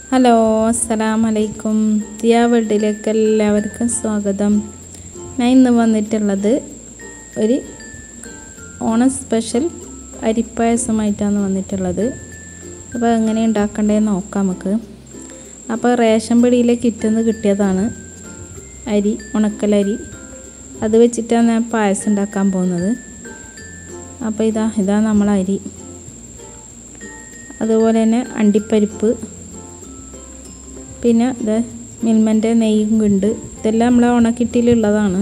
hello അസ്സലാം വലൈക്കും ദിയ വേൾഡിലേക്ക് എല്ലാവർക്കും സ്വാഗതം ഞാൻ ഇന്ന് വന്നിട്ടുള്ളത് ഒരു ഓണം സ്പെഷ്യൽ അരിപ്പായസമായിട്ടാണ് വന്നിട്ടുള്ളത് അപ്പോൾ എങ്ങനെ ഉണ്ടാക്കേണ്ടതെന്ന് നോക്കാം നമുക്ക് അപ്പോൾ റേഷൻ പിടിയിലെ കിറ്റുന്ന് കിട്ടിയതാണ് അരി ഉണക്കലരി അത് വെച്ചിട്ടാണ് ഞാൻ പായസം ഉണ്ടാക്കാൻ പോകുന്നത് അപ്പോൾ ഇതാ ഇതാ നമ്മളെ അരി അതുപോലെ തന്നെ അണ്ടിപ്പരിപ്പ് പിന്നെ ഇത് മിൽമൻ്റെ നെയ്യും ഉണ്ട് ഇതെല്ലാം നമ്മളെ ഉണക്കിട്ടിലുള്ളതാണ്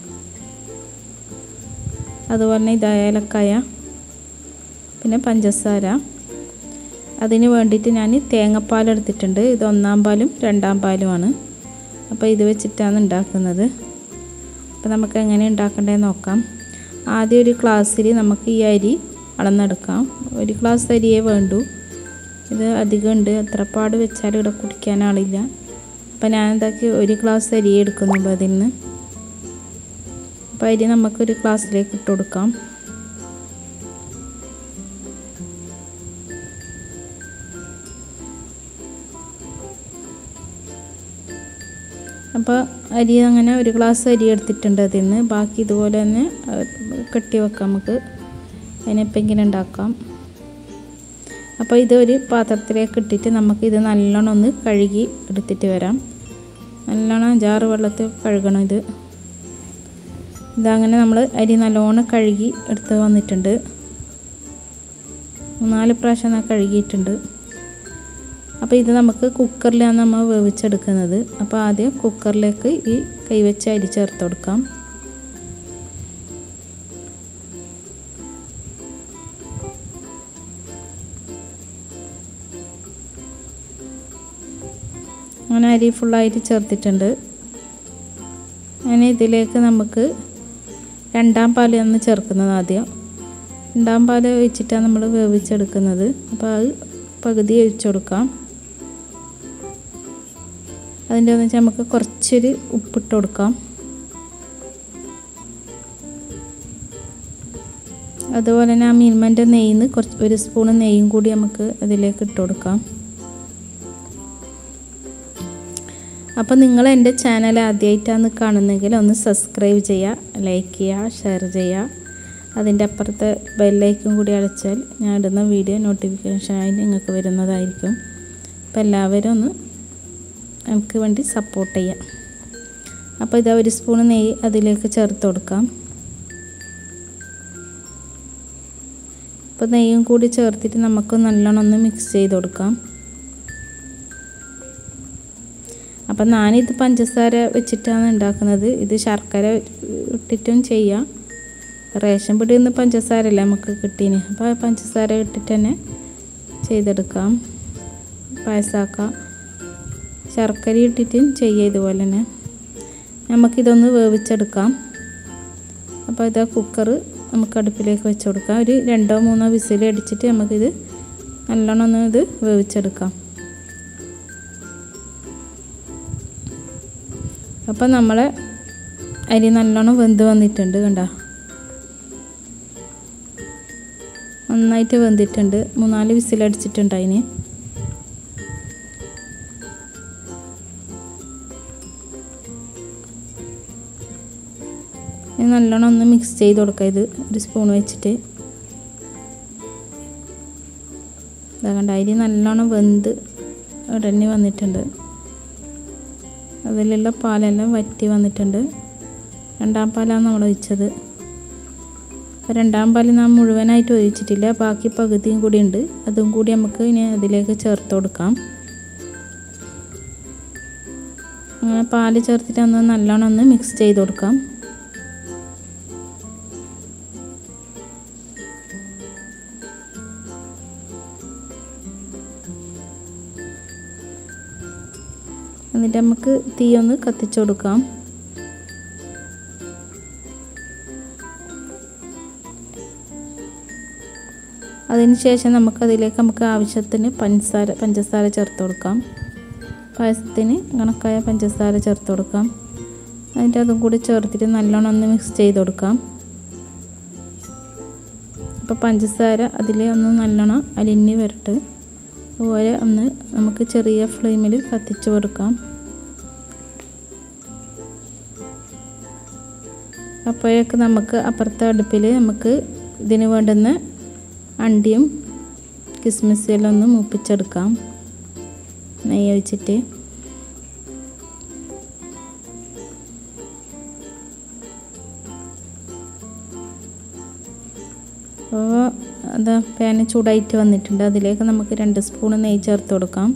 അതുപോലെ തന്നെ ഇത് ഏലക്കായ പിന്നെ പഞ്ചസാര അതിന് വേണ്ടിയിട്ട് ഞാൻ തേങ്ങാപ്പാൽ എടുത്തിട്ടുണ്ട് ഇത് ഒന്നാം പാലും രണ്ടാം പാലുമാണ് അപ്പോൾ ഇത് വെച്ചിട്ടാണ് ഉണ്ടാക്കുന്നത് അപ്പോൾ നമുക്ക് എങ്ങനെ ഉണ്ടാക്കേണ്ടതെന്ന് നോക്കാം ആദ്യം ഒരു ഗ്ലാസ്സിൽ നമുക്ക് ഈ അരി അളന്നെടുക്കാം ഒരു ഗ്ലാസ് അരിയേ വേണ്ടൂ ഇത് അധികം ഉണ്ട് എത്ര പാട് വെച്ചാലും ഇവിടെ കുടിക്കാൻ ആളില്ല അപ്പം ഞാൻ എന്താക്കി ഒരു ഗ്ലാസ് അരി എടുക്കുന്നുള്ളൂ അതിൽ നിന്ന് അപ്പോൾ അരി നമുക്കൊരു ഗ്ലാസ്സിലേക്ക് ഇട്ട് കൊടുക്കാം അപ്പോൾ അരി അങ്ങനെ ഒരു ഗ്ലാസ് അരി എടുത്തിട്ടുണ്ട് അതിൽ നിന്ന് ബാക്കി ഇതുപോലെ തന്നെ കെട്ടി വെക്കാം നമുക്ക് അതിനിപ്പോൾ ഇങ്ങനെ ഉണ്ടാക്കാം അപ്പോൾ ഇതൊരു പാത്രത്തിലേക്ക് ഇട്ടിട്ട് നമുക്ക് ഇത് നല്ലോണം ഒന്ന് കഴുകി എടുത്തിട്ട് വരാം നല്ലോണം അഞ്ചാറ് വെള്ളത്തിൽ കഴുകണം ഇത് ഇതങ്ങനെ നമ്മൾ അരി നല്ലോണം കഴുകി എടുത്ത് വന്നിട്ടുണ്ട് മൂന്നാല് പ്രാവശ്യം ഞാൻ കഴുകിയിട്ടുണ്ട് അപ്പോൾ ഇത് നമുക്ക് കുക്കറിലാണ് നമ്മൾ വേവിച്ചെടുക്കുന്നത് അപ്പോൾ ആദ്യം കുക്കറിലേക്ക് ഈ കൈവച്ച അരി ചേർത്ത് കൊടുക്കാം അങ്ങനെ അരി ഫുള്ളായിട്ട് ചേർത്തിട്ടുണ്ട് അങ്ങനെ ഇതിലേക്ക് നമുക്ക് രണ്ടാം പാലാണ് ചേർക്കുന്നത് ആദ്യം രണ്ടാം പാൽ ഒഴിച്ചിട്ടാണ് നമ്മൾ വേവിച്ചെടുക്കുന്നത് അപ്പോൾ അത് പകുതി ഒഴിച്ചു കൊടുക്കാം അതിൻ്റെ എന്ന് വെച്ചാൽ നമുക്ക് കുറച്ചൊരു ഉപ്പിട്ട് കൊടുക്കാം അതുപോലെ തന്നെ ആ മിൽമൻ്റെ നെയ്യിൽ നിന്ന് കുറച്ച് ഒരു സ്പൂൺ നെയ്യും കൂടി നമുക്ക് അതിലേക്ക് ഇട്ട് കൊടുക്കാം അപ്പോൾ നിങ്ങൾ എൻ്റെ ചാനൽ ആദ്യമായിട്ടാണ് കാണുന്നതെങ്കിൽ ഒന്ന് സബ്സ്ക്രൈബ് ചെയ്യുക ലൈക്ക് ചെയ്യുക ഷെയർ ചെയ്യുക അതിൻ്റെ അപ്പുറത്തെ ബെല്ലൈക്കും കൂടി അടച്ചാൽ ഞാൻ ഇടുന്ന വീഡിയോ നോട്ടിഫിക്കേഷനായി നിങ്ങൾക്ക് വരുന്നതായിരിക്കും അപ്പോൾ എല്ലാവരും ഒന്ന് നമുക്ക് വേണ്ടി സപ്പോർട്ട് ചെയ്യാം അപ്പോൾ ഇതാ ഒരു സ്പൂൺ നെയ്യ് അതിലേക്ക് ചേർത്ത് കൊടുക്കാം അപ്പോൾ നെയ്യും കൂടി ചേർത്തിട്ട് നമുക്ക് നല്ലോണം ഒന്ന് മിക്സ് ചെയ്ത് കൊടുക്കാം അപ്പം ഞാനിത് പഞ്ചസാര വെച്ചിട്ടാണ് ഉണ്ടാക്കുന്നത് ഇത് ശർക്കര ഇട്ടിട്ടും ചെയ്യാം റേഷൻ പിടിയിൽ നിന്ന് പഞ്ചസാരല്ലേ നമുക്ക് കിട്ടീന് അപ്പോൾ പഞ്ചസാര ഇട്ടിട്ട് തന്നെ ചെയ്തെടുക്കാം പായസമാക്കാം ശർക്കര ഇട്ടിട്ടും ചെയ്യുക ഇതുപോലെ തന്നെ നമുക്കിതൊന്ന് വേവിച്ചെടുക്കാം അപ്പോൾ ഇതാ കുക്കർ നമുക്ക് അടുപ്പിലേക്ക് വെച്ച് കൊടുക്കാം ഒരു രണ്ടോ മൂന്നോ വിസിൽ അടിച്ചിട്ട് നമുക്കിത് നല്ലോണം ഒന്ന് ഇത് വേവിച്ചെടുക്കാം അപ്പം നമ്മളെ അരി നല്ലോണം വെന്ത് വന്നിട്ടുണ്ട് കണ്ട നന്നായിട്ട് വെന്തിട്ടുണ്ട് മൂന്നാല് വിസിലടിച്ചിട്ടുണ്ട് അതിന് നല്ലോണം ഒന്ന് മിക്സ് ചെയ്ത് കൊടുക്കുക ഇത് ഒരു സ്പൂൺ വെച്ചിട്ട് ഇതാ കണ്ട അരി നല്ലോണം വെന്ത് ഉടനെ വന്നിട്ടുണ്ട് അതിലുള്ള പാലെല്ലാം വറ്റി വന്നിട്ടുണ്ട് രണ്ടാം പാലാണ് നമ്മൾ ഒഴിച്ചത് രണ്ടാം പാൽ നാം മുഴുവനായിട്ട് ഒഴിച്ചിട്ടില്ല ബാക്കി പകുതിയും കൂടി ഉണ്ട് അതും കൂടി നമുക്ക് ഇനി അതിലേക്ക് ചേർത്ത് കൊടുക്കാം അങ്ങനെ പാല് ചേർത്തിട്ട് ഒന്ന് നല്ലോണം ഒന്ന് മിക്സ് ചെയ്ത് കൊടുക്കാം എന്നിട്ട് നമുക്ക് തീ ഒന്ന് കത്തിച്ചു കൊടുക്കാം അതിനുശേഷം നമുക്കതിലേക്ക് നമുക്ക് ആവശ്യത്തിന് പഞ്ചസാര പഞ്ചസാര ചേർത്ത് കൊടുക്കാം പായസത്തിന് കണക്കായ പഞ്ചസാര ചേർത്ത് കൊടുക്കാം അതിൻ്റെ അതും കൂടി ചേർത്തിട്ട് നല്ലോണം ഒന്ന് മിക്സ് ചെയ്ത് കൊടുക്കാം അപ്പോൾ പഞ്ചസാര അതിൽ ഒന്ന് നല്ലോണം അലിഞ്ഞ് വരട്ട് അതുപോലെ ഒന്ന് നമുക്ക് ചെറിയ ഫ്ലെയിമിൽ കത്തിച്ച് കൊടുക്കാം അപ്പോഴേക്ക് നമുക്ക് അപ്പുറത്തെ അടുപ്പിൽ നമുക്ക് ഇതിന് വേണ്ടുന്ന അണ്ടിയും കിസ്മിസും എല്ലാം ഒന്ന് മൂപ്പിച്ചെടുക്കാം നെയ്യ് ഒഴിച്ചിട്ട് അപ്പോൾ അത് പാന് ചൂടായിട്ട് വന്നിട്ടുണ്ട് അതിലേക്ക് നമുക്ക് രണ്ട് സ്പൂൺ നെയ്യ് ചേർത്ത് കൊടുക്കാം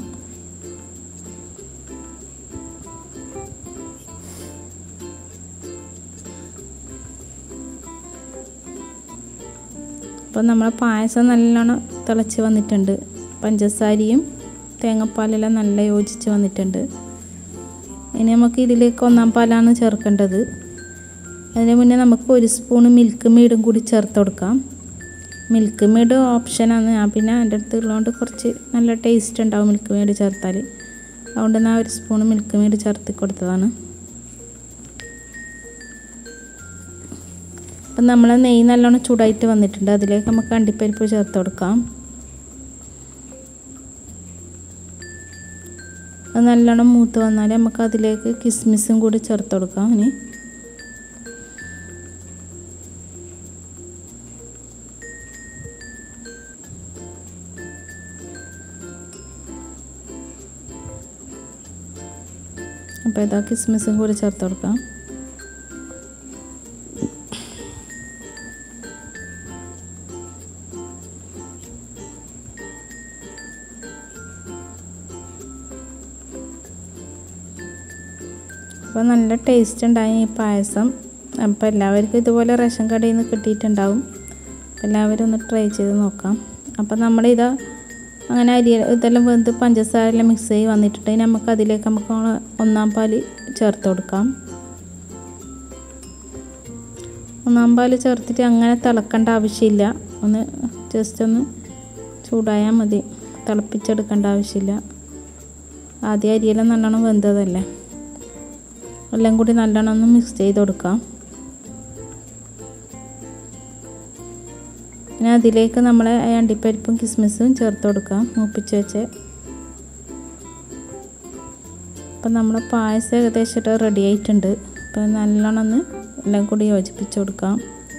അപ്പോൾ നമ്മളെ പായസം നല്ലോണം തിളച്ച് വന്നിട്ടുണ്ട് പഞ്ചസാരയും തേങ്ങാപ്പാലെല്ലാം നല്ല യോജിച്ച് വന്നിട്ടുണ്ട് ഇനി നമുക്ക് ഇതിലേക്ക് ഒന്നാം പാലാണ് ചേർക്കേണ്ടത് അതിന് മുന്നേ നമുക്ക് ഒരു സ്പൂൺ മിൽക്ക് മീഡും കൂടി ചേർത്ത് കൊടുക്കാം മിൽക്ക് മീഡ് ഓപ്ഷനാണ് ഞാൻ പിന്നെ എൻ്റെ അടുത്ത് ഉള്ളതുകൊണ്ട് കുറച്ച് നല്ല ടേസ്റ്റ് ഉണ്ടാവും മിൽക്ക് മീഡ് ചേർത്താൽ അതുകൊണ്ട് ഞാൻ ഒരു സ്പൂൺ മിൽക്ക് മീഡ് ചേർത്ത് കൊടുത്തതാണ് അപ്പം നമ്മൾ നെയ്യ് നല്ലോണം ചൂടായിട്ട് വന്നിട്ടുണ്ട് അതിലേക്ക് നമുക്ക് അണ്ടിപ്പരിപ്പ് ചേർത്ത് കൊടുക്കാം അത് നല്ലോണം മൂത്ത് വന്നാൽ നമുക്ക് അതിലേക്ക് കിസ്മിസും കൂടി ചേർത്ത് കൊടുക്കാം ഇനി അപ്പോൾ ഇതാ കിസ്മിസും കൂടി ചേർത്ത് കൊടുക്കാം അപ്പോൾ നല്ല ടേസ്റ്റ് ഉണ്ടായി ഈ പായസം അപ്പോൾ എല്ലാവർക്കും ഇതുപോലെ റേഷൻ കടയിൽ നിന്ന് കിട്ടിയിട്ടുണ്ടാവും എല്ലാവരും ഒന്ന് ട്രൈ ചെയ്ത് നോക്കാം അപ്പോൾ നമ്മളിത് അങ്ങനെ അരി ഇതെല്ലാം വെന്ത് പഞ്ചസാര എല്ലാം മിക്സ് ചെയ്ത് വന്നിട്ടുണ്ട് നമുക്ക് അതിലേക്ക് നമുക്ക് ഒന്നാം പാൽ ചേർത്ത് കൊടുക്കാം ഒന്നാം പാൽ ചേർത്തിട്ട് അങ്ങനെ തിളക്കേണ്ട ആവശ്യമില്ല ഒന്ന് ജസ്റ്റ് ഒന്ന് ചൂടായാൽ മതി തിളപ്പിച്ചെടുക്കേണ്ട ആവശ്യമില്ല ആദ്യം അരിയെല്ലാം നല്ലോണം വെന്തതല്ലേ എല്ലാം കൂടി നല്ലോണം ഒന്ന് മിക്സ് ചെയ്ത് കൊടുക്കാം പിന്നെ അതിലേക്ക് നമ്മൾ അണ്ടിപ്പരിപ്പും കിസ്മിസും ചേർത്ത് കൊടുക്കാം മൂപ്പിച്ച് വെച്ച് അപ്പം നമ്മുടെ പായസം ഏകദേശം റെഡി ആയിട്ടുണ്ട് അപ്പം നല്ലോണം ഒന്ന് എല്ലാം കൂടി യോജിപ്പിച്ച് കൊടുക്കാം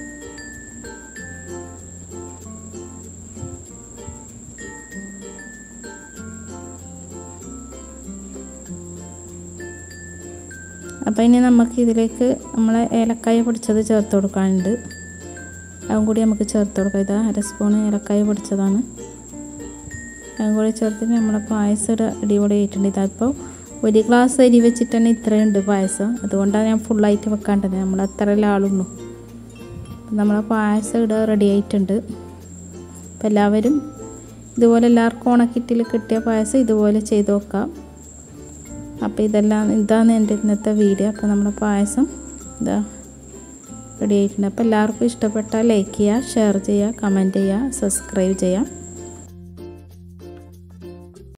അപ്പോൾ ഇനി നമുക്ക് ഇതിലേക്ക് നമ്മൾ ഏലക്കായ പൊടിച്ചത് ചേർത്ത് കൊടുക്കാനുണ്ട് അതും കൂടി നമുക്ക് ചേർത്ത് കൊടുക്കാം ഇത് അര സ്പൂൺ ഏലക്കായ പൊടിച്ചതാണ് അതും കൂടി ചേർത്തിട്ട് നമ്മളെ പായസം ഒരു അടിപൊളി ആയിട്ടുണ്ട് ഇതപ്പോൾ ഒരു ഗ്ലാസ് അരി വെച്ചിട്ട് തന്നെ ഇത്രയുണ്ട് പായസം അതുകൊണ്ടാണ് ഞാൻ ഫുള്ളായിട്ട് വെക്കാണ്ടത് നമ്മൾ അത്രയല്ലേ ആളുള്ളൂ നമ്മളെ പായസം ഇവിടെ റെഡി ആയിട്ടുണ്ട് അപ്പോൾ എല്ലാവരും ഇതുപോലെ എല്ലാവർക്കും ഓണക്കിറ്റിൽ കിട്ടിയ പായസം ഇതുപോലെ ചെയ്ത് നോക്കാം അപ്പോൾ ഇതെല്ലാം ഇതാണ് എൻ്റെ ഇന്നത്തെ വീഡിയോ അപ്പോൾ നമ്മുടെ പായസം ഇതാ റെഡി ആയിട്ടുണ്ട് അപ്പോൾ എല്ലാവർക്കും ഇഷ്ടപ്പെട്ടാൽ ലൈക്ക് ചെയ്യുക ഷെയർ ചെയ്യുക കമൻറ്റ് ചെയ്യുക സബ്സ്ക്രൈബ് ചെയ്യുക